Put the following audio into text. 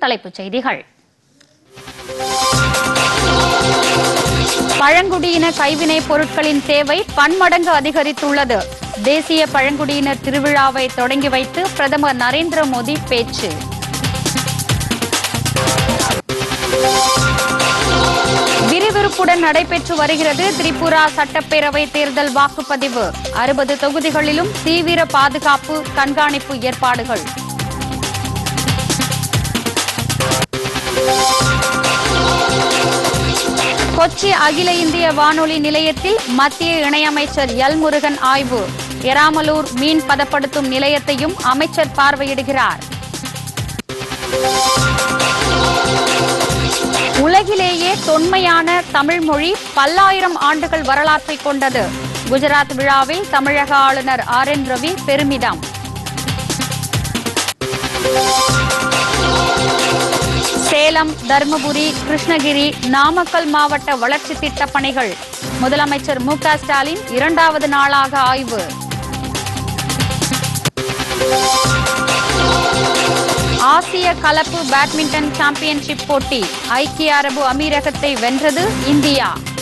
தலைப்புச் செய்திகள் பழங்குடியின கைவினைப் பொருட்களின் தேவை பன்மடங்கு அதிகரித்துள்ளது தேசிய பழங்குடியினர் திருவிழாவை தொடங்கி வைத்து பிரதமர் நரேந்திர மோடி பேச்சு விறுவிறுப்புடன் நடைபெற்று வருகிறது திரிபுரா சட்டப்பேரவை தேர்தல் வாக்குப்பதிவு அறுபது தொகுதிகளிலும் தீவிர பாதுகாப்பு கண்காணிப்பு ஏற்பாடுகள் கொச்சி அகில இந்திய வானொலி நிலையத்தில் மத்திய இணையமைச்சர் எல் முருகன் ஆய்வு எராமலூர் மீன் பதப்படுத்தும் நிலையத்தையும் அமைச்சர் பார்வையிடுகிறார் உலகிலேயே தொன்மையான தமிழ் மொழி பல்லாயிரம் ஆண்டுகள் வரலாற்றை கொண்டது குஜராத் விழாவில் தமிழக ஆளுநர் ஆர் என் ரவி பெருமிதம் சேலம் தருமபுரி கிருஷ்ணகிரி நாமக்கல் மாவட்ட வளர்ச்சி திட்டப் பணிகள் முதலமைச்சர் மு க ஸ்டாலின் இரண்டாவது நாளாக ஆய்வு ஆசிய கலப்பு பேட்மிண்டன் சாம்பியன்ஷிப் போட்டி ஐக்கிய அரபு அமீரகத்தை வென்றது இந்தியா